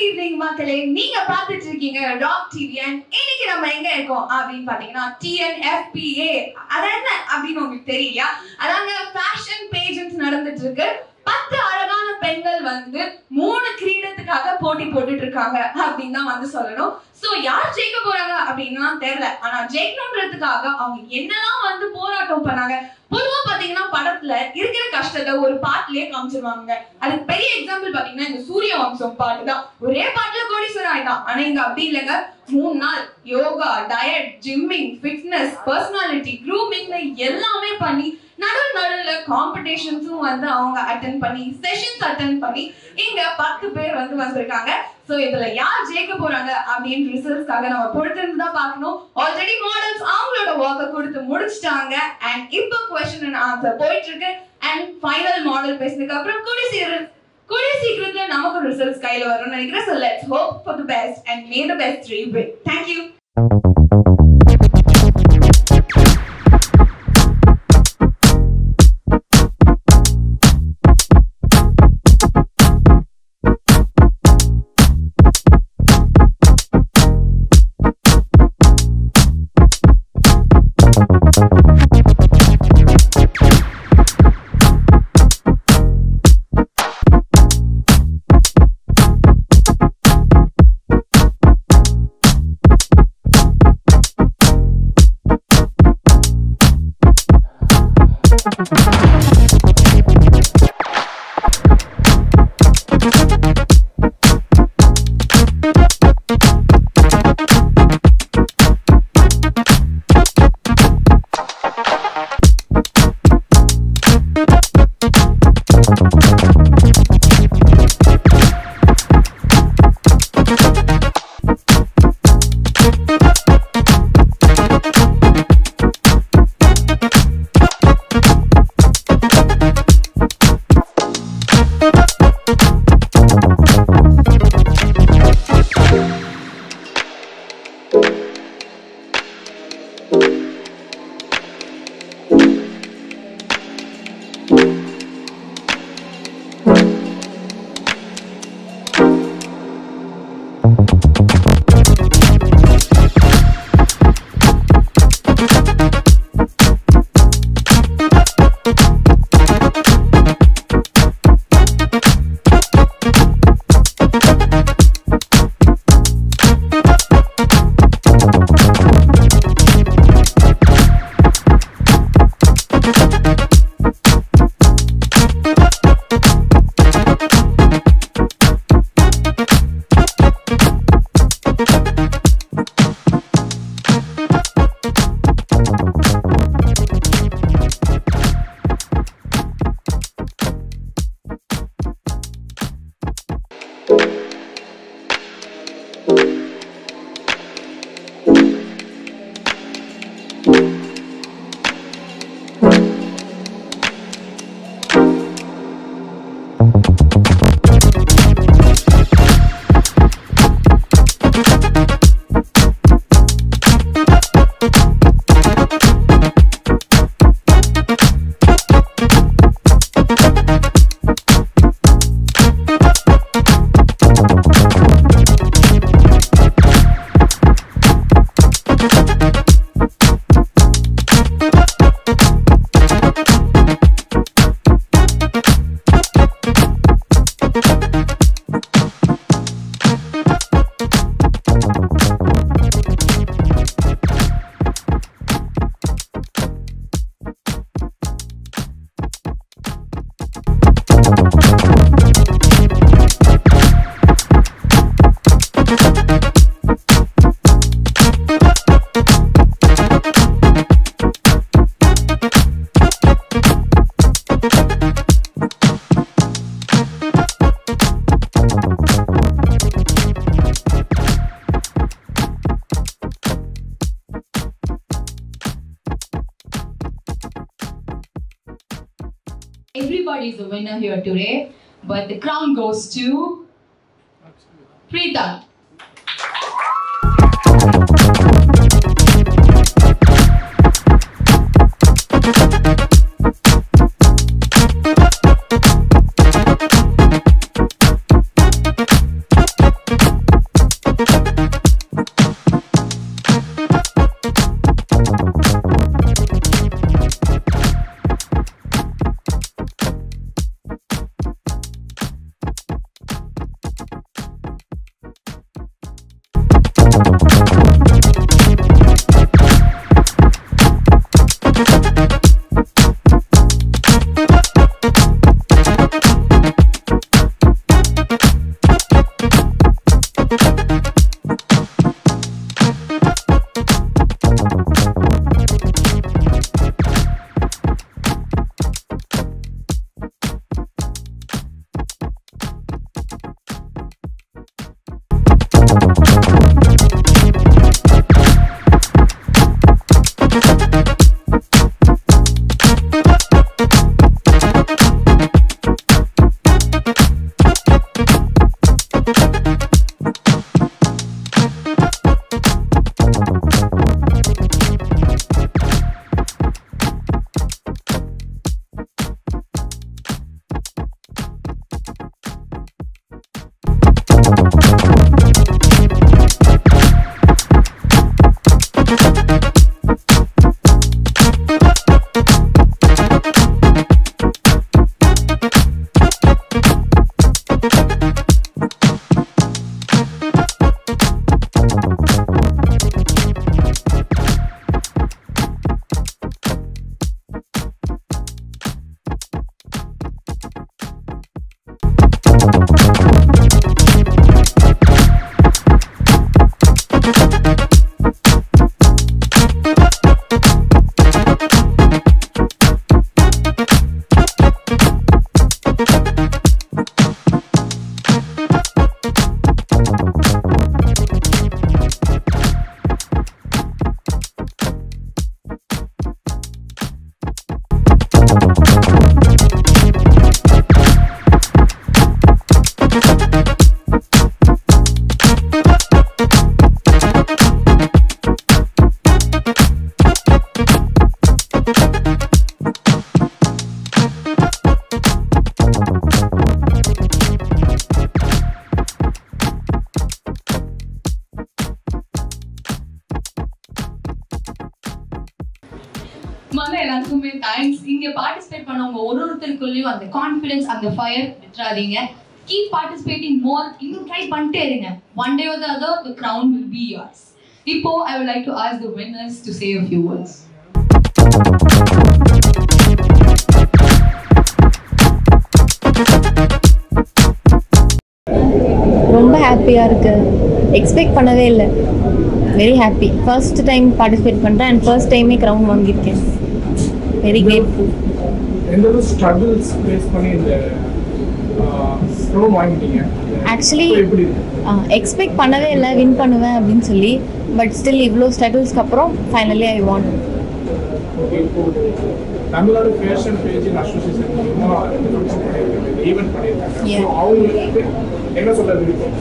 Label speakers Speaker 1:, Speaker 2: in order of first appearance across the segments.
Speaker 1: Evening மக்களே நீங்க பார்த்துட்டு இருக்கீங்க ராக் டிவி அண்ட் இன்னைக்கு நம்ம எங்க இருக்கோம் அப்படின்னு பாத்தீங்கன்னா டிஎன்எஃபிஏ அது என்ன அப்படின்னு உங்களுக்கு தெரியலையா அதாங்க ஃபேஷன் பேஜன்ஸ் நடந்துட்டு இருக்கு பத்து அழகான பெண்கள் வந்து மூணு கிரீடத்துக்காக போட்டி போட்டுட்டு இருக்காங்க அப்படின்னு தான் வந்து சொல்லணும் சோ யார் ஜெயிக்க போறாங்க அப்படின்னா தெரியல ஆனா ஜெயிக்கணுன்றதுக்காக அவங்க என்னெல்லாம் வந்து போராட்டம் பண்ணாங்க பொதுவா பாத்தீங்கன்னா படத்துல இருக்கிற கஷ்டத்தை ஒரு பாட்டுலயே காமிச்சிருவாங்க அதுக்கு பெரிய எக்ஸாம்பிள் பாத்தீங்கன்னா இந்த சூரிய வம்சம் பாட்டு தான் ஒரே பாட்டுல கோடீஸ்வரன் ஆயிட்டான் ஆனா இங்க அப்படி இல்லைங்க மூணு நாள் yoga diet gymming fitness personality க்ரூமிங்ல எல்லாமே பண்ணி நடுவு நடுவுல காம்படிஷன்ஸும் வந்து அவங்க அட்டன் பண்ணி செஷன்ஸ் அட்டன் பண்ணி இங்க பத்து பேர் வந்து வந்திருக்காங்க சோ இதுல யார் ஜெயிக்க போறாங்க அப்படின்னு ரிசல்ட்ஸ்க்காக நம்ம பொறுத்திருந்து தான் பார்க்கணும் ஆல்ரெடி மாடல்ஸ் அவங்களோட ஒர்க்கை கொடுத்து முடிச்சிட்டாங்க அண்ட் இப்போ கொஸ்டின் அண்ட் ஆன்சர் போயிட்டு இருக்கு அண்ட் ஃபைனல் மாடல் பேசினதுக்கு அப்புறம் கூடிய சீக்கிரம் கூடிய சீக்கிரத்துல நமக்கு ரிசல்ட்ஸ் கையில வரும்னு நினைக்கிறேன் so let's hope for the best and may the best dream win thank you
Speaker 2: Everybody is a winner here today, but the crown goes to Preeta. முதல்ல எல்லாருக்குமே தேங்க்ஸ் இங்க பார்ட்டிசிபேட் பண்ணவங்க ஒரு ஒருத்தருக்குள்ளேயும் அந்த கான்ஃபிடன்ஸ் அந்த ஃபயர் விட்டுறாதீங்க கீப் பார்ட்டிசிபேட்டிங் மோர் இன்னும் try பண்ணிட்டே இருங்க one day or other the crown will be yours இப்போ ஐ would like to ask the winners to say a few words
Speaker 3: ரொம்ப ஹாப்பியாக இருக்குது எக்ஸ்பெக்ட் பண்ணவே இல்லை very happy first time participate பண்ணுறேன் அண்ட் ஃபர்ஸ்ட் டைமே க்ரௌண்ட் வாங்கியிருக்கேன் வெரி கிரேட்ஃபுல்
Speaker 4: எந்த அளவு ஸ்ட்ரகிள்ஸ் ஃபேஸ் பண்ணி இந்த க்ரௌன் வாங்கிட்டீங்க
Speaker 3: Actually-
Speaker 4: இப்போ எப்படி இருக்கு
Speaker 3: எக்ஸ்பெக்ட் பண்ணவே இல்லை வின் பண்ணுவேன் அப்படின்னு சொல்லி பட் ஸ்டில் இவ்வளோ ஸ்ட்ரகிள்ஸ்க்கு அப்புறம் ஃபைனலி ஐ வாண்ட்
Speaker 4: ஓகே இப்போ தமிழ்நாடு ஃபேஷன் பேஜ் அசோசியேஷன் மூலமா ரெண்டு ஃபங்க்ஷன் பண்ணியிருக்காங்க ஈவெண்ட் பண்ணியிருக்காங்க
Speaker 3: Yeah.
Speaker 4: ஸோ அவங்களுக்கு என்ன சொல்ல விருப்பம்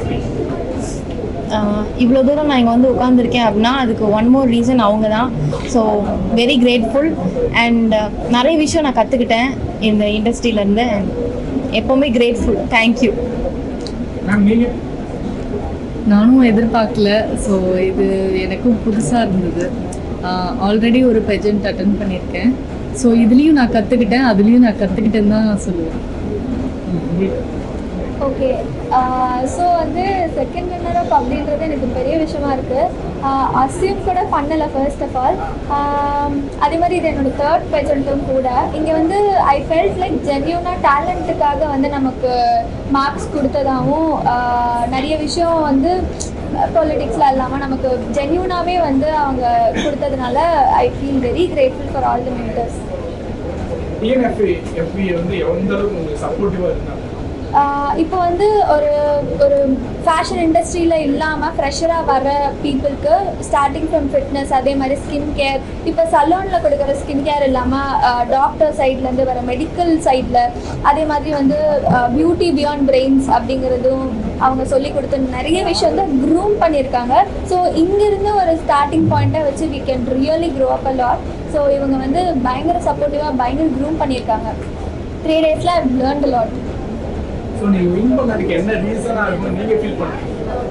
Speaker 3: இவ்வளோ தூரம் நான் இங்கே வந்து உட்காந்துருக்கேன் அப்படின்னா அதுக்கு ஒன் மோர் ரீசன் அவங்க தான் ஸோ வெரி கிரேட்ஃபுல் அண்ட் நிறைய விஷயம் நான் கற்றுக்கிட்டேன் இந்த இண்டஸ்ட்ரியிலேருந்து அண்ட் எப்போவுமே கிரேட்ஃபுல் தேங்க்யூ
Speaker 4: மேம் நீங்கள்
Speaker 5: நானும் எதிர்பார்க்கல ஸோ இது எனக்கும் புதுசாக இருந்தது ஆல்ரெடி ஒரு பெஜென்ட் அட்டன் பண்ணியிருக்கேன் ஸோ இதுலேயும் நான் கற்றுக்கிட்டேன் அதுலேயும் நான் கற்றுக்கிட்டேன்னு தான் சொல்லுவேன்
Speaker 4: உங்களுக்கு
Speaker 6: ஓகே ஸோ வந்து செகண்ட் ரன்னர் அப் அப்படின்றது எனக்கு பெரிய விஷயமா இருக்குது அசியூம் கூட பண்ணலை ஃபர்ஸ்ட் ஆஃப் ஆல் அதே மாதிரி இது என்னோட தேர்ட் பேஜெண்ட்டும் கூட இங்கே வந்து ஐ ஃபெல்ட் லைக் ஜென்யூனாக டேலண்ட்டுக்காக வந்து நமக்கு மார்க்ஸ் கொடுத்ததாகவும் ஆஹ், நிறைய விஷயம் வந்து பொலிட்டிக்ஸில் இல்லாமல் நமக்கு ஜென்யூனாகவே வந்து அவங்க கொடுத்ததுனால I feel very grateful for all the mentors
Speaker 4: TNFE FE வந்து எந்த அளவுக்கு உங்களுக்கு சப்போர்ட்டிவாக இருந்தாங்க
Speaker 6: ஆஹ் இப்போ வந்து ஒரு ஒரு ஃபேஷன் இண்டஸ்ட்ரியில் இல்லாமல் ஃப்ரெஷராக வர பீப்புளுக்கு ஸ்டார்டிங் ஃப்ரம் ஃபிட்னஸ் அதே மாதிரி ஸ்கின் கேர் இப்போ சலூனில் கொடுக்குற ஸ்கின் கேர் இல்லாமல் டாக்டர் சைட்லேருந்து வர மெடிக்கல் சைடில் அதே மாதிரி வந்து பியூட்டி பியாண்ட் பிரெயின்ஸ் அப்படிங்கிறதும் அவங்க சொல்லி கொடுத்த நிறைய விஷயம் வந்து க்ரூம் பண்ணியிருக்காங்க ஸோ இங்கிருந்து ஒரு ஸ்டார்டிங் பாயிண்ட்டை வச்சு we can really grow up a lot so இவங்க வந்து பயங்கர சப்போர்ட்டிவாக பயங்கர க்ரூம் பண்ணியிருக்காங்க த்ரீ டேஸில் ஐ லேர்ன்ட் லாட்
Speaker 4: ஸோ நீங்கள் வின் பண்ணதுக்கு என்ன ரீசனாக இருக்கும்னு நீங்கள் ஃபீல் பண்ணுறீங்க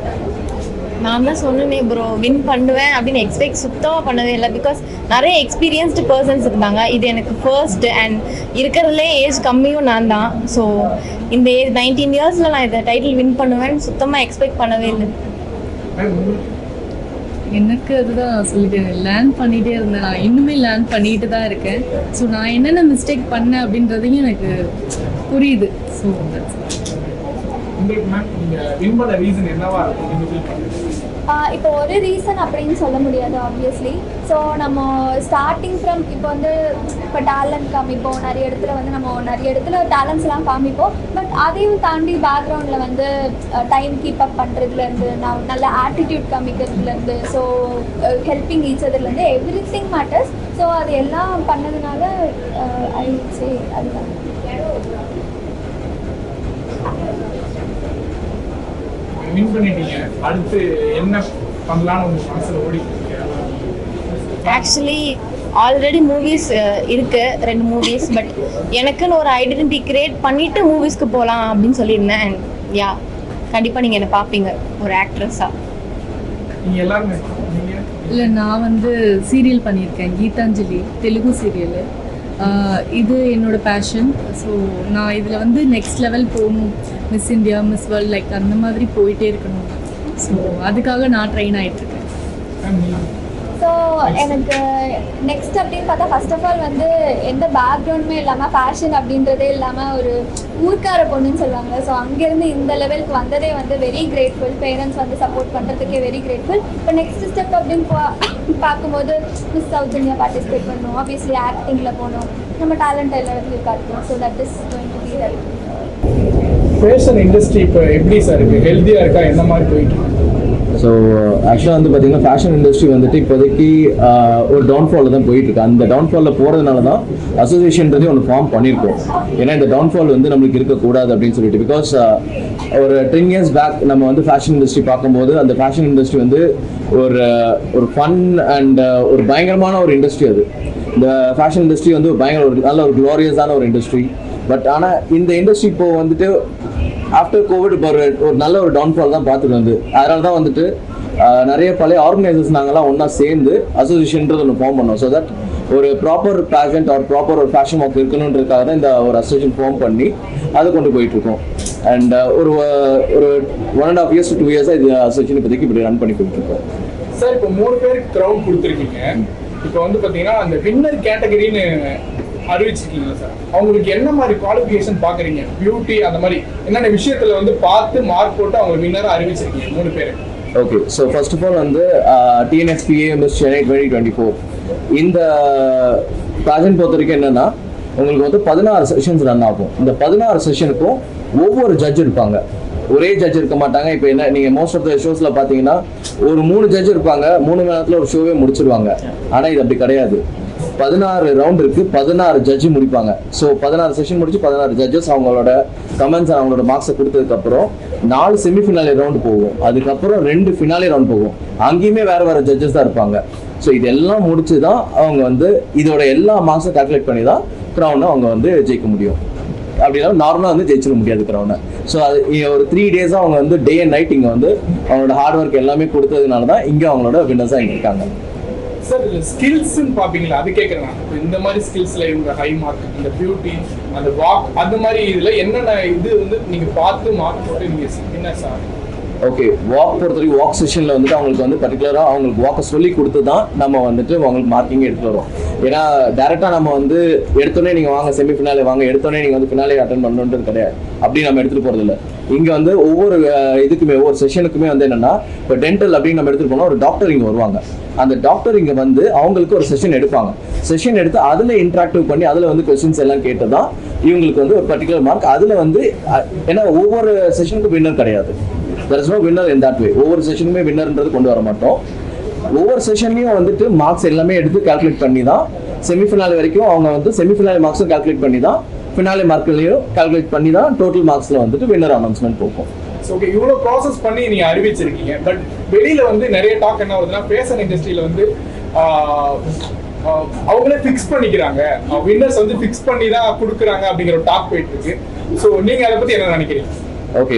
Speaker 3: நான் தான் சொன்னேனே ப்ரோ வின் பண்ணுவேன் அப்படின்னு எக்ஸ்பெக்ட் சுத்தமாக பண்ணவே இல்லை பிகாஸ் நிறைய எக்ஸ்பீரியன்ஸ்டு பர்சன்ஸ் இருந்தாங்க இது எனக்கு ஃபர்ஸ்ட் அண்ட் இருக்கிறதுலே ஏஜ் கம்மியும் நான் தான் ஸோ இந்த ஏஜ் நைன்டீன் இயர்ஸில் நான் இதை டைட்டில் வின் பண்ணுவேன்னு சுத்தமாக எக்ஸ்பெக்ட் பண்ணவே இல்லை
Speaker 4: மேம் உங்களுக்கு
Speaker 5: எனக்கு அதுதான் சொல்லிட்டேன் லேர்ன் பண்ணிகிட்டே இருந்தேன் நான் இன்னுமே லேர்ன் பண்ணிட்டு தான் இருக்கேன் ஸோ நான் என்னென்ன மிஸ்டேக் பண்ணேன் அப்படின்றதையும் எனக்கு புரியுது ஸோ
Speaker 4: உங்களுக்கு மேம் நீங்கள் வின் பண்ண ரீசன் என்னவா இருக்கும் நீங்கள் ஃபீல் பண்ணுறீங்க
Speaker 6: ஆஹ் இப்போ ஒரு ரீசன் அப்படின்னு சொல்ல முடியாது ஆப்வியஸ்லி ஸோ நம்ம ஸ்டார்டிங் ஃப்ரம் இப்போ வந்து இப்போ டேலண்ட் காமிப்போம் நிறைய இடத்துல வந்து நம்ம நிறைய இடத்துல டேலண்ட்ஸ்லாம் காமிப்போம் பட் அதையும் தாண்டி பேக்ரவுண்டில் வந்து டைம் கீப் அப் பண்ணுறதுலேருந்து நான் நல்ல ஆட்டிடியூட் காமிக்கிறதுலேருந்து ஸோ ஹெல்பிங் ஈச் அதர்லேருந்து எவ்ரி திங் மேட்டர்ஸ் ஸோ அது எல்லாம் பண்ணதுனால ஐ சே அதுதான்
Speaker 4: வின் பண்ணிட்டீங்க அடுத்து என்ன பண்ணலாம்னு உங்க மனசுல ஓடி
Speaker 3: ஆக்சுவலி ஆல்ரெடி மூவிஸ் இருக்கு ரெண்டு மூவிஸ் பட் எனக்குன்னு ஒரு ஐடென்டிட்டி கிரியேட் பண்ணிட்டு மூவிஸ்க்கு போகலாம் அப்படின்னு சொல்லியிருந்தேன் அண்ட் யா கண்டிப்பாக நீங்கள் என்ன பார்ப்பீங்க ஒரு ஆக்ட்ரஸாக
Speaker 4: நீங்க எல்லாருமே நீங்க
Speaker 5: இல்லை நான் வந்து சீரியல் பண்ணியிருக்கேன் கீதாஞ்சலி தெலுங்கு சீரியலு இது என்னோட பேஷன் ஸோ நான் இதில் வந்து நெக்ஸ்ட் லெவல் போகணும் miss India miss world like அந்த மாதிரி போயிட்டே இருக்கணும் ஸோ அதுக்காக நான் ட்ரெயின் ஆகிட்டுருக்கேன்
Speaker 6: ஸோ எனக்கு நெக்ஸ்ட் அப்படின்னு பார்த்தா ஃபர்ஸ்ட் ஆஃப் ஆல் வந்து எந்த பேக்ரவுண்டுமே இல்லாமல் ஃபேஷன் அப்படின்றதே இல்லாமல் ஒரு ஊர்க்கார பொண்ணுன்னு சொல்லுவாங்க ஸோ அங்கேருந்து இந்த லெவலுக்கு வந்ததே வந்து வெரி கிரேட்ஃபுல் பேரண்ட்ஸ் வந்து சப்போர்ட் பண்ணுறதுக்கே வெரி கிரேட்ஃபுல் இப்போ நெக்ஸ்ட் ஸ்டெப் அப்படின்னு பா- பார்க்கும்போது மிஸ் சவுத் இந்தியா பார்ட்டிசிபேட் பண்ணணும் ஆப்வியஸ்லி ஆக்டிங்கில் போகணும் நம்ம டேலண்ட் எல்லா இடத்துலையும் காட்டணும் so that is going to be help
Speaker 4: fashion industry இப்போ எப்படி சார் இருக்கு ஹெல்த்தியா இருக்கா என்ன மாதிரி போயிட்டு இருக்கு
Speaker 7: ஸோ ஆக்சுவலாக வந்து பார்த்தீங்கன்னா ஃபேஷன் இண்டஸ்ட்ரி வந்துட்டு இப்போதைக்கு ஆஹ், ஒரு டவுன்ஃபாலில் தான் போயிட்டு இருக்கு அந்த டவுன்ஃபாலில் போகிறதுனால தான் அசோசியேஷன்றதே ஒன்று ஃபார்ம் பண்ணியிருக்கோம் ஏன்னா இந்த டவுன்ஃபால் வந்து நம்மளுக்கு இருக்கக்கூடாது அப்படின்னு சொல்லிட்டு பிகாஸ் ஒரு டென் இயர்ஸ் பேக் நம்ம வந்து ஃபேஷன் இண்டஸ்ட்ரி பார்க்கும்போது அந்த ஃபேஷன் இண்டஸ்ட்ரி வந்து ஒரு ஒரு ஃபன் அண்ட் ஒரு பயங்கரமான ஒரு இண்டஸ்ட்ரி அது இந்த ஃபேஷன் இண்டஸ்ட்ரி வந்து ஒரு பயங்கர ஒரு நல்ல ஒரு க்ளோரியஸான ஒரு இண்டஸ்ட்ரி பட் ஆனால் இந்த இண்டஸ்ட்ரி இப்போ வந்துட்டு ஆஃப்டர் கோவிட் இப்போ ஒரு ஒரு நல்ல ஒரு டவுன்ஃபால் தான் பார்த்துட்டு வந்து அதனால தான் வந்துட்டு ஆஹ், நிறைய பழைய ஆர்கனைசர்ஸ் நாங்கள்லாம் ஒன்றா சேர்ந்து அசோசியேஷன்றது ஒன்று ஃபார்ம் பண்ணோம் ஸோ தட் ஒரு ப்ராப்பர் பேஷண்ட் ஒரு ப்ராப்பர் ஒரு ஃபேஷன் ஒர்க் இருக்கணுன்றதுக்காக தான் இந்த ஒரு அசோசியேஷன் ஃபார்ம் பண்ணி அதை கொண்டு போயிட்டு இருக்கோம் அண்ட் ஒரு அஹ், ஒரு one and half years two இயர்ஸாக இது அசோசியேஷன் இப்போதைக்கு இப்படி ரன் பண்ணி போயிட்டு இருக்கோம்
Speaker 4: சார் இப்போ மூணு பேருக்கு கிரவுண்ட் கொடுத்துருக்கீங்க இப்போ வந்து பார்த்தீங்கன்னா அந்த வின்னர் கேட்டகரின்னு அறிவிச்சிருக்கீங்க சார் அவங்களுக்கு என்ன மாதிரி குவாலிஃபிகேஷன் பார்க்குறீங்க பியூட்டி அந்த மாதிரி என்னென்ன விஷயத்துல வந்து பார்த்து மார்க் போட்டு அவங்க வின்னராக அறிவிச்சிருக்கீங்க மூணு பேர்
Speaker 7: okay so first of all வந்து TNSPA miss Chennai twenty twenty four இந்த ப்ராஜெக்ட் பொறுத்த வரைக்கும் என்னன்னா உங்களுக்கு வந்து பதினாறு செஷன்ஸ் ரன் ஆகும் இந்த பதினாறு செஷனுக்கும் ஒவ்வொரு ஜட்ஜ் இருப்பாங்க ஒரே ஜட்ஜ் இருக்க மாட்டாங்க இப்போ என்ன நீங்கள் மோஸ்ட் ஆஃப் த ஷோஸில் பார்த்தீங்கன்னா ஒரு மூணு ஜட்ஜ் இருப்பாங்க மூணு மணி நேரத்தில் ஒரு ஷோவே முடிச்சிருவாங்க ஆனால் இது அப்படி கிடையாது பதினாறு ரவுண்ட் இருக்கு பதினாறு ஜட்ஜி முடிப்பாங்க ஸோ பதினாறு செஷன் முடிச்சு பதினாறு ஜட்ஜஸ் அவங்களோட கமெண்ட்ஸ் அவங்களோட மார்க்ஸை கொடுத்ததுக்கு அப்புறம் நாலு செமிஃபினாலே ரவுண்ட் போகும் அதுக்கப்புறம் ரெண்டு ஃபினாலே ரவுண்ட் போகும் அங்கேயுமே வேற வேற ஜட்ஜஸ் தான் இருப்பாங்க ஸோ இதெல்லாம் முடிச்சு தான் அவங்க வந்து இதோட எல்லா மார்க்ஸும் கால்குலேட் பண்ணி தான் க்ரௌனை அவங்க வந்து ஜெயிக்க முடியும் அப்படின்னா நார்மலாக வந்து ஜெயிச்சிட முடியாது க்ரௌனை ஸோ அது இ- ஒரு த்ரீ டேஸாக அவங்க வந்து டே அண்ட் நைட் இங்கே வந்து அவங்களோட ஹார்ட் ஒர்க் எல்லாமே கொடுத்ததுனால தான் இங்கே அவங்களோட வின்னர்ஸாக இங்கே இருக்காங்க
Speaker 4: சார் இதுல ஸ்கில்ஸ்ன்னு பாப்பீங்களா அது கேட்குறேன் நான் இப்போ இந்த மாதிரி ஸ்கில்ஸ்ல இவங்க ஹை மார்க் இந்த பியூட்டி அந்த வாக் அந்த மாதிரி இதுல என்னென்ன இது வந்து நீங்க பார்த்து மார்க் போட்டு நீங்க என்ன சார்
Speaker 7: ஓகே வாக் பொறுத்த வரைக்கும் வாக் செஷனில் வந்துட்டு அவங்களுக்கு வந்து பர்டிகுலராக அவங்களுக்கு வாக்கை சொல்லி கொடுத்து தான் நம்ம வந்துட்டு அவங்களுக்கு மார்க்கிங் எடுத்துட்டு வரோம் ஏன்னா டேரெக்டாக நம்ம வந்து எடுத்தோடனே நீங்கள் வாங்க செமி ஃபினாலே வாங்க எடுத்தோடனே நீங்கள் வந்து ஃபினாலே அட்டன் பண்ணணுன்றது கிடையாது அப்படி நம்ம எடுத்துகிட்டு போகிறது இல்லை இங்கே வந்து ஒவ்வொரு அஹ், இதுக்குமே ஒவ்வொரு செஷனுக்குமே வந்து என்னன்னா இப்போ டென்டல் அப்படின்னு நம்ம எடுத்துகிட்டு போனால் ஒரு டாக்டர் இங்கே வருவாங்க அந்த டாக்டர் இங்கே வந்து அவங்களுக்கு ஒரு செஷன் எடுப்பாங்க செஷன் எடுத்து அதில் இன்ட்ராக்டிவ் பண்ணி அதில் வந்து கொஸ்டின்ஸ் எல்லாம் கேட்டு தான் இவங்களுக்கு வந்து ஒரு பர்டிகுலர் மார்க் அதில் வந்து அஹ், ஏன்னா ஒவ்வொரு செஷனுக்கும் வின்னர் கிடையாது there is no winner in that way ஒவ்வொரு செஷனுமே வின்னர்ன்றது கொண்டு வர மாட்டோம் ஒவ்வொரு செஷன்லையும் வந்துட்டு மார்க்ஸ் எல்லாமே எடுத்து கால்குலேட் பண்ணி தான் செமிஃபினாலே வரைக்கும் அவங்க வந்து செமிஃபினாலே மார்க்ஸும் கால்குலேட் பண்ணி தான் ஃபினாலே மார்க்லையும் கால்குலேட் பண்ணி தான் டோட்டல் மார்க்ஸில் வந்துட்டு வின்னர் அனௌன்ஸ்மெண்ட் போகும்
Speaker 4: ஓகே இவ்வளோ ப்ராசஸ் பண்ணி நீங்க அறிவிச்சிருக்கீங்க பட் வெளியில வந்து நிறைய டாக் என்ன வருதுன்னா ஃபேஷன் இண்டஸ்ட்ரியில வந்து ஆஹ், ஆஹ், அவங்களே ஃபிக்ஸ் பண்ணிக்கிறாங்க வின்னர்ஸ் வந்து ஃபிக்ஸ் பண்ணி தான் கொடுக்குறாங்க அப்படிங்கிற ஒரு டாக் போயிட்டு இருக்கு ஸோ நீங்க அதை பத்தி என்ன நினைக்கிறீங்க
Speaker 7: ஓகே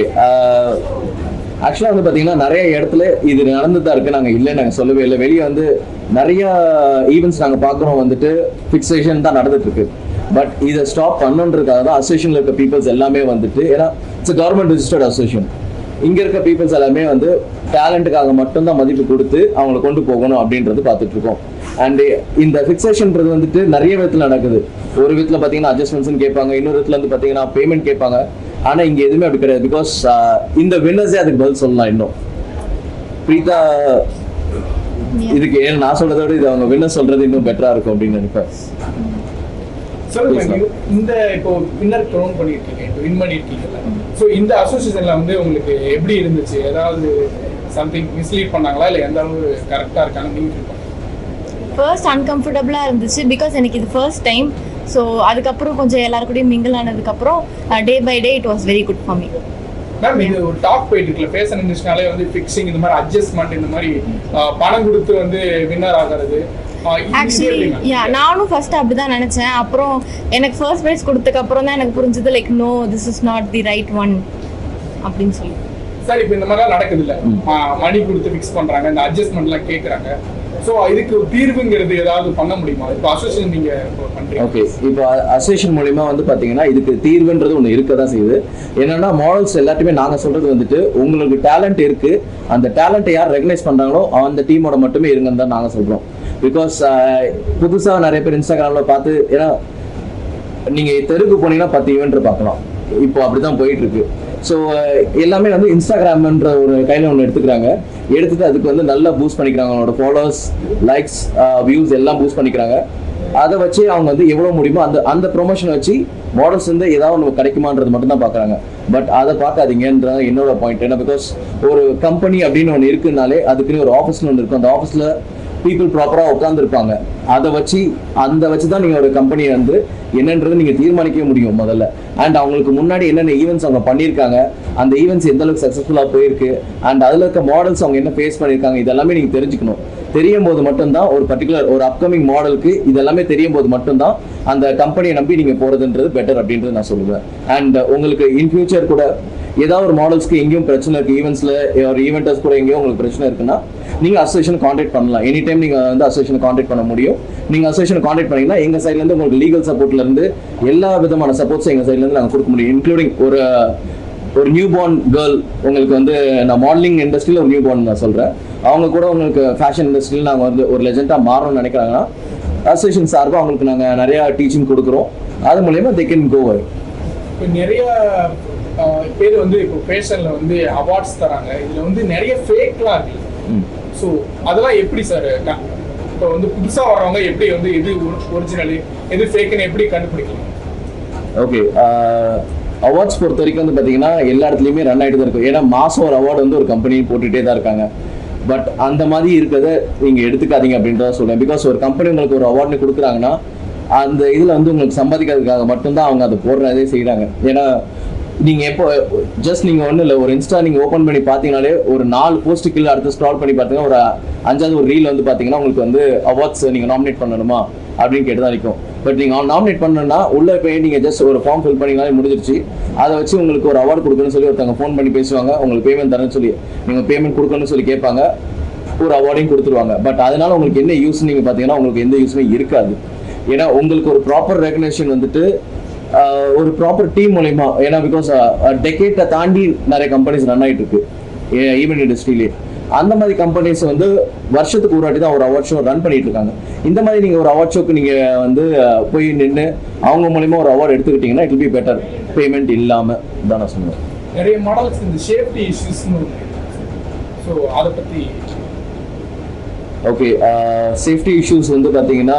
Speaker 7: ஆக்சுவலாக வந்து பார்த்தீங்கன்னா நிறைய இடத்துல இது நடந்துட்டு தான் இருக்கு நாங்கள் இல்லை நாங்கள் சொல்லவே இல்லை வெளியே வந்து நிறைய ஈவெண்ட்ஸ் நாங்கள் பார்க்குறோம் வந்துட்டு ஃபிக்ஸேஷன் தான் நடந்துட்டு இருக்கு பட் இதை ஸ்டாப் பண்ணுன்றதுக்காக தான் அசோசியேஷனில் இருக்க பீப்புள்ஸ் எல்லாமே வந்துட்டு ஏன்னா இட்ஸ் கவர்மெண்ட் ரிஜிஸ்டர்ட் அசோசியேஷன் இங்கே இருக்க பீப்புள்ஸ் எல்லாமே வந்து டேலண்ட்டுக்காக மட்டும்தான் மதிப்பு கொடுத்து அவங்கள கொண்டு போகணும் அப்படின்றது பார்த்துட்டு இருக்கோம் அண்ட் இந்த ஃபிக்ஸேஷன்ன்றது வந்துட்டு நிறைய விதத்தில் நடக்குது ஒரு விதத்தில் பார்த்தீங்கன்னா அட்ஜஸ்ட்மெண்ட்ஸ்னு கேட்பாங்க இன்னொரு விதத்தில் வந்து பார்த்தீங்கன்னா பேமெண்ட் கேட்பாங்க ஆனால் இங்கே எதுவுமே அப்படி கிடையாது பிகாஸ் இந்த வின்னர்ஸே அதுக்கு பதில் சொல்லலாம் இன்னும் பிரீதா இதுக்கு ஏன் நான் சொல்றதை விட இது அவங்க வின்னர் சொல்றது இன்னும் பெட்டரா இருக்கும் அப்படின்னு நினைப்பேன்
Speaker 4: சொல்லுங்க
Speaker 7: Yes,
Speaker 4: நீங்க இந்த இப்போ வின்னர் க்ரௌன் பண்ணியிருக்கீங்க இப்போ வின் பண்ணியிருக்கீங்கல்ல ஸோ இந்த அசோசியேஷன்ல வந்து உங்களுக்கு எப்படி இருந்துச்சு ஏதாவது சம்திங் மிஸ்லீட் பண்ணாங்களா இல்லை எந்த அளவு கரெக்டாக இருக்காங்க நீங்க feel பண்ணீங்க?
Speaker 3: ஃபர்ஸ்ட் அன்கம்ஃபர்டபுளாக இருந்துச்சு பிகாஸ் எனக்கு இது ஃபர்ஸ்ட் டைம் ஸோ அதுக்கப்புறம் கொஞ்சம் எல்லாரு கூடயும் மிங்கிள் ஆனதுக்கப்புறம் day by day it was very good for me
Speaker 4: ma'am இது ஒரு டாக் போயிட்டு இருக்குல்ல ஃபேஷன் இண்டஸ்ட்ரினாலே வந்து ஃபிக்ஸிங் இந்த மாதிரி அட்ஜஸ்ட்மெண்ட் இந்த மாதிரி ஆஹ், பணம் கொடுத்து வந்து வின்னர் ஆகிறது ஆஹ், இது- இது
Speaker 3: ஆக்சுவலி
Speaker 4: எப்படிங்க?
Speaker 3: யா நானும் ஃபர்ஸ்ட் அப்படி தான் நினச்சேன் அப்புறம் எனக்கு ஃபர்ஸ்ட் ப்ரைஸ் கொடுத்ததுக்கு அப்புறம் தான் எனக்கு புரிஞ்சது like no this is not the right one அப்படின்னு சொல்லி
Speaker 4: சார் இப்போ இந்த மாதிரிலாம் நடக்குது இல்ல மணி கொடுத்து ஃபிக்ஸ் பண்றாங்க இந்த அட்ஜஸ்ட்மெண்ட்லாம் கேட்குறாங்க ஸோ இதுக்கு தீர்வுங்கிறது ஏதாவது பண்ண முடியுமா இப்போ அசோசியேஷன் நீங்க இப்போ பண்றீங்க
Speaker 7: ஓகே இப்போ அசோசியேஷன் மூலியமா வந்து பாத்தீங்கன்னா இதுக்கு தீர்வுன்றது ஒன்று இருக்க தான் செய்யுது என்னன்னா மாடல்ஸ் எல்லாத்தையுமே நாங்க சொல்றது வந்துட்டு உங்களுக்கு டேலண்ட் இருக்கு அந்த டேலண்ட்டை யார் ரெகனைஸ் பண்றாங்களோ அந்த டீமோட மட்டுமே இருங்கன்னு தான் நாங்க சொல்றோம் பிகாஸ் புதுசா நிறைய பேர் இன்ஸ்டாகிராம்ல பார்த்து ஏன்னா நீங்க தெருக்கு போனீங்கன்னா பத்து ஈவெண்ட் பார்க்கலாம் இப்போ அப்படிதான் போயிட்டு இருக்கு ஸோ எல்லாமே வந்து இன்ஸ்டாகிராம்ன்ற ஒரு கையில ஒன்று எடுத்துக்கிறாங்க எடுத்துட்டு அதுக்கு வந்து நல்லா பூஸ்ட் பண்ணிக்கிறாங்க அவங்களோட ஃபாலோவர்ஸ் லைக்ஸ் வியூஸ் எல்லாம் பூஸ்ட் பண்ணிக்கிறாங்க அதை வச்சு அவங்க வந்து எவ்வளவு முடியுமோ அந்த அந்த ப்ரொமோஷன் வச்சு மாடல்ஸ் வந்து ஏதாவது ஒன்று கிடைக்குமான்றது மட்டும் தான் பார்க்குறாங்க பட் அதை பார்க்காதீங்கன்றது என்னோட பாயிண்ட் ஏன்னா பிகாஸ் ஒரு கம்பெனி அப்படின்னு ஒன்று இருக்குனாலே அதுக்குன்னு ஒரு ஆஃபீஸ்னு ஒன்று இருக்கும் அந்த ஆஃபீஸில் பீப்புள் ப்ராப்பராக உட்காந்துருப்பாங்க அதை வச்சு அந்த வச்சு தான் நீங்கள் ஒரு கம்பெனியை வந்து என்னன்றது நீங்கள் தீர்மானிக்கவே முடியும் முதல்ல அண்ட் அவங்களுக்கு முன்னாடி என்னென்ன ஈவெண்ட்ஸ் அவங்க பண்ணியிருக்காங்க அந்த ஈவெண்ட்ஸ் எந்த அளவுக்கு சக்ஸஸ்ஃபுல்லாக போயிருக்கு அண்ட் அதில் இருக்க மாடல்ஸ் அவங்க என்ன ஃபேஸ் பண்ணியிருக்காங்க இதெல்லாமே நீங்கள் தெரிஞ்சுக்கணும் தெரியும் போது மட்டும்தான் ஒரு பர்டிகுலர் ஒரு அப்கமிங் மாடலுக்கு இதெல்லாமே தெரியும் போது மட்டும்தான் அந்த கம்பெனியை நம்பி நீங்கள் போகிறதுன்றது பெட்டர் அப்படின்றது நான் சொல்லுவேன் அண்ட் உங்களுக்கு இன் ஃபியூச்சர் கூட ஏதாவது ஒரு மாடல்ஸ்க்கு எங்கேயும் பிரச்சனை இருக்கு ஈவெண்ட்ஸ்ல ஒரு ஈவெண்டர்ஸ் கூட எங்கேயும் உங்களுக்கு பிரச்சனை இருக்குன்னா நீங்க அசோசியேஷன் காண்டாக்ட் பண்ணலாம் எனி டைம் நீங்க வந்து அசோசியேஷன் காண்டாக்ட் பண்ண முடியும் நீங்க அசோசியேஷன் காண்டாக்ட் பண்ணீங்கன்னா எங்க சைட்ல இருந்து உங்களுக்கு லீகல் சப்போர்ட்ல இருந்து எல்லா விதமான சப்போர்ட்ஸும் எங்க சைட்ல இருந்து நாங்க கொடுக்க முடியும் இன்க்ளூடிங் ஒரு ஒரு நியூ பார்ன் கேர்ள் உங்களுக்கு வந்து நான் மாடலிங் இண்டஸ்ட்ரியில் ஒரு நியூ பார்ன் நான் சொல்றேன் அவங்க கூட உங்களுக்கு ஃபேஷன் இண்டஸ்ட்ரியில் நாங்கள் வந்து ஒரு லெஜெண்டாக மாறணும்னு நினைக்கிறாங்கன்னா அசோசியேஷன் சார்பாக அவங்களுக்கு நாங்கள் நிறைய டீச்சிங் கொடுக்குறோம் அது மூலயமா தே கேன் கோ
Speaker 4: இப்போ நிறைய ஆஹ், பேர் வந்து இப்போ ஃபேஷன்ல வந்து அவார்ட்ஸ் தராங்க இதுல வந்து நிறைய ஃபேக்லாம் இருக்கு ஸோ அதெல்லாம் எப்படி சார் இப்போ வந்து புதுசா வர்றவங்க எப்படி வந்து எது ஒரிஜினல் எது ஃபேக்குன்னு எப்படி கண்டுபிடிக்கலாம்
Speaker 7: ஓகே அவார்ட்ஸ் பொறுத்த வரைக்கும் வந்து பார்த்தீங்கன்னா எல்லா இடத்துலையுமே ரன் ஆகிட்டு தான் இருக்கும் ஏன்னா மாதம் ஒரு அவார்டு வந்து ஒரு கம்பெனி போட்டுகிட்டே தான் இருக்காங்க பட் அந்த மாதிரி இருக்கிறத நீங்கள் எடுத்துக்காதீங்க அப்படின்றத சொல்றேன் பிகாஸ் ஒரு கம்பெனி உங்களுக்கு ஒரு அவார்டு கொடுக்குறாங்கன்னா அந்த இதில் வந்து உங்களுக்கு சம்பாதிக்கிறதுக்காக மட்டும்தான் அவங்க அதை போடுறதே செய்கிறாங்க ஏன்னா நீங்கள் எப்போ ஜஸ்ட் நீங்கள் ஒன்றும் இல்லை ஒரு இன்ஸ்டா நீங்கள் ஓப்பன் பண்ணி பார்த்தீங்கனாலே ஒரு நாலு போஸ்ட் கீழே அடுத்து ஸ்க்ரால் பண்ணி பார்த்தீங்கன்னா ஒரு அஞ்சாவது ஒரு ரீல் வந்து பார்த்தீங்கன்னா உங்களுக்கு வந்து அவார்ட்ஸ் நீங்கள் நாமினேட் பண்ணணுமா அப்படின்னு கேட்டு தான் நிற்கும் பட் நீங்கள் நாமினேட் பண்ணணும்னா உள்ளே போய் நீங்கள் ஜஸ்ட் ஒரு ஃபார்ம் ஃபில் பண்ணிங்கனாலே முடிஞ்சிருச்சு அதை வச்சு உங்களுக்கு ஒரு அவார்டு கொடுக்கணும்னு சொல்லி ஒருத்தவங்க ஃபோன் பண்ணி பேசுவாங்க உங்களுக்கு பேமெண்ட் தரேன்னு சொல்லி நீங்கள் பேமெண்ட் கொடுக்கணும்னு சொல்லி கேட்பாங்க ஒரு அவார்டையும் கொடுத்துருவாங்க பட் அதனால உங்களுக்கு என்ன யூஸ் நீங்கள் பார்த்தீங்கன்னா உங்களுக்கு எந்த யூஸுமே இருக்காது ஏன்னா உங்களுக்கு ஒரு ப்ராப்பர் ரெகனேஷன் வந்துட்டு ஆஹ், ஒரு ப்ராப்பர் டீம் மூலயமா ஏன்னா பிகாஸ் டெக்கேட்டை தாண்டி நிறைய கம்பெனிஸ் ரன் ஆகிட்டு இருக்கு ஈவென்ட் இண்டஸ்ட்ரியிலே அந்த மாதிரி கம்பெனிஸ் வந்து வருஷத்துக்கு ஒரு வாட்டி தான் ஒரு அவார்ட் ஷோ ரன் பண்ணிட்டு இருக்காங்க இந்த மாதிரி நீங்க ஒரு அவார்ட் ஷோக்கு நீங்க வந்து அஹ், போய் நின்று அவங்க மூலியமா ஒரு அவார்ட் எடுத்துக்கிட்டீங்கன்னா இட் பி பெட்டர் பேமெண்ட் இல்லாம தான் நான் சொல்லுவேன்
Speaker 4: நிறைய மாடல்ஸ் இந்த சேஃப்டி இஷ்யூஸ்னு ஸோ அதை பத்தி
Speaker 7: ஓகே சேஃப்டி இஷ்யூஸ் வந்து பார்த்தீங்கன்னா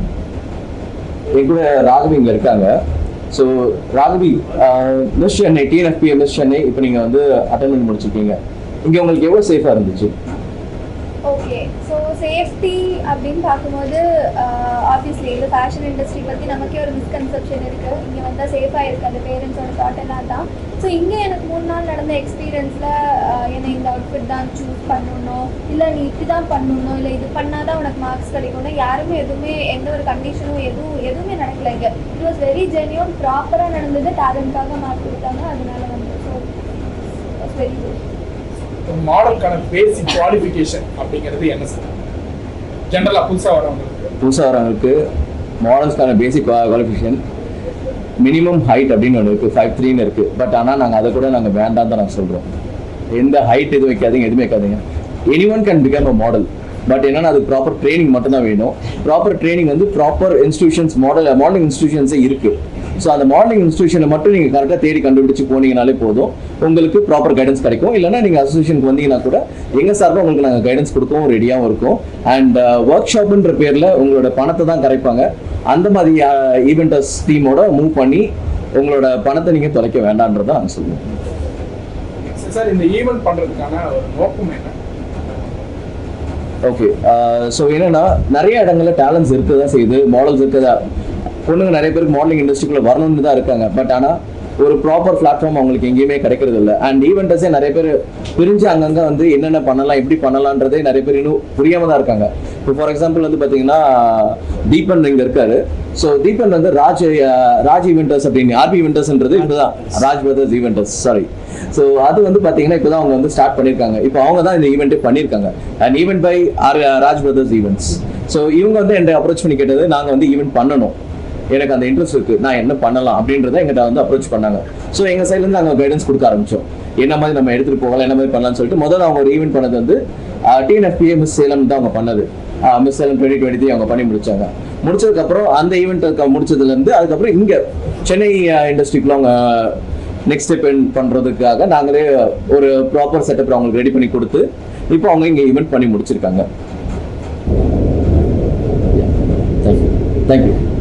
Speaker 7: என் கூட ராகவி இங்கே இருக்காங்க so Raghavi miss Chennai TNFE miss Chennai இப்போ நீங்கள் வந்து அட்டன் பண்ணி முடிச்சிருக்கீங்க இங்கே உங்களுக்கு எவ்வளோ சேஃபாக இருந்துச்சு
Speaker 6: ஓகே ஸோ சேஃப்டி அப்படின்னு பார்க்கும்போது ஆப்வியஸ்லி இந்த ஃபேஷன் இண்டஸ்ட்ரி பற்றி நமக்கே ஒரு மிஸ்கன்செப்ஷன் இருக்குது இங்கே வந்தால் சேஃபாக இருக்குது அந்த பேரண்ட்ஸோட தாட் எல்லாம் தான் ஸோ இங்கே எனக்கு மூணு நாள் நடந்த எக்ஸ்பீரியன்ஸில் என்னை இந்த அவுட்ஃபிட் தான் சூஸ் பண்ணணும் இல்லை நீ இப்படி தான் பண்ணணும் இல்லை இது பண்ணால் தான் உனக்கு மார்க்ஸ் கிடைக்கும்னு யாருமே எதுவுமே எந்த ஒரு கண்டிஷனும் எதுவும் எதுவுமே நடக்கல இங்கே இட் வாஸ் வெரி ஜென்யூன் ப்ராப்பராக நடந்தது டேலண்ட்காக மார்க் கொடுத்தாங்க அதனால வந்து ஸோ வெரி குட்
Speaker 4: மாடலுக்கான பேசிக் குவாலிஃபிகேஷன் அப்படிங்கிறது என்ன சார் ஜென்ரலா புதுசா வரவங்களுக்கு
Speaker 7: புதுசாக வரவங்களுக்கு மாடல்ஸ்க்கான பேசிக் குவாலிஃபிகேஷன் மினிமம் ஹைட் அப்படின்னு ஒன்று இருக்குது ஃபைவ் த்ரீன்னு இருக்குது பட் ஆனால் நாங்கள் அதை கூட நாங்கள் வேண்டாம் தான் நாங்கள் சொல்கிறோம் எந்த ஹைட் எதுவும் வைக்காதீங்க எதுவுமே வைக்காதீங்க anyone can become a model but என்னன்னா அது ப்ராப்பர் ட்ரைனிங் மட்டும் தான் வேணும் ப்ராப்பர் ட்ரைனிங் வந்து ப்ராப்பர் இன்ஸ்டியூஷன்ஸ் மாடல் மாடலிங் இன்ஸ்டியூஷன்ஸே இருக்குது ஸோ அந்த மாடலிங் இன்ஸ்டியூஷனை மட்டும் நீங்கள் கரெக்டாக தேடி கண்டுபிடிச்சு போனீங்கனாலே போதும் உங்களுக்கு ப்ராப்பர் கைடன்ஸ் கிடைக்கும் இல்லைன்னா நீங்கள் அசோசியேஷனுக்கு வந்தீங்கன்னா கூட எங்கள் சார்பாக உங்களுக்கு நாங்கள் கைடன்ஸ் கொடுக்கவும் ரெடியாகவும் இருக்கும் அண்ட் ஒர்க் ஷாப்புன்ற பேரில் உங்களோட பணத்தை தான் கரைப்பாங்க அந்த மாதிரி ஈவெண்டர்ஸ் டீமோட மூவ் பண்ணி உங்களோட பணத்தை நீங்கள் தொலைக்க வேண்டான்றதை நாங்கள் சொல்லுவோம்
Speaker 4: சார் இந்த ஈவென்ட் பண்றதுக்கான ஒரு நோக்கம் என்ன
Speaker 7: ஓகே ஸோ என்னன்னா நிறைய இடங்கள்ல டேலண்ட்ஸ் இருக்க தான் செய்யுது மாடல்ஸ் இருக்கதா பொண்ணுங்க நிறைய பேருக்கு மாடலிங் இண்டஸ்ட்ரிக்குள்ள வரணும்னு தான் இருக்காங்க பட் ஆனால் ஒரு ப்ராப்பர் பிளாட்ஃபார்ம் அவங்களுக்கு எங்கேயுமே கிடைக்கிறது இல்லை அண்ட் ஈவெண்டர்ஸே நிறைய பேர் பிரிஞ்சு அங்கங்க வந்து என்னென்ன பண்ணலாம் எப்படி பண்ணலான்றதே நிறைய பேர் இன்னும் புரியாம தான் இருக்காங்க இப்போ ஃபார் எக்ஸாம்பிள் வந்து பாத்தீங்கன்னா தீபன் இங்க இருக்காரு ஸோ தீபன் வந்து ராஜ் அஹ், ராஜ் ஈவெண்டர்ஸ் அப்படின்னு ஆர்பி ஈவெண்டர்ஸ்ன்றது இப்பதான் Raj brothers eventers sorry so அது வந்து பாத்தீங்கன்னா இப்போதான் அவங்க வந்து ஸ்டார்ட் பண்ணியிருக்காங்க இப்போ அவங்க தான் இந்த ஈவெண்ட்டே பண்ணியிருக்காங்க and event by R Raj brothers events so இவங்க வந்து என்கிட்ட அப்ரோச் பண்ணி கேட்டது நாங்கள் வந்து ஈவெண்ட் பண்ணணும் எனக்கு அந்த இன்ட்ரெஸ்ட் இருக்கு நான் என்ன பண்ணலாம் அப்படின்றத எங்கிட்ட வந்து அப்ரோச் பண்ணாங்க ஸோ எங்க சைட்ல இருந்து நாங்கள் கைடன்ஸ் கொடுக்க ஆரம்பிச்சோம் என்ன மாதிரி நம்ம எடுத்துட்டு போகலாம் என்ன மாதிரி பண்ணலாம்னு சொல்லிட்டு முதல்ல அவங்க ஒரு ஈவெண்ட் பண்ணது வந்து டிஎன்எஃபிஏ மிஸ் சேலம் தான் அவங்க பண்ணது miss Salem twenty twenty three அவங்க பண்ணி முடிச்சாங்க முடிச்சதுக்கு அப்புறம் அந்த ஈவெண்ட் முடிச்சதுல இருந்து அதுக்கப்புறம் இங்க சென்னை இண்டஸ்ட்ரிக்குள்ள அவங்க நெக்ஸ்ட் ஸ்டெப் பண்றதுக்காக நாங்களே ஒரு ப்ராப்பர் செட்டப் அவங்களுக்கு ரெடி பண்ணி கொடுத்து இப்போ அவங்க இங்க ஈவெண்ட் பண்ணி முடிச்சிருக்காங்க தேங்க்யூ தேங்க்யூ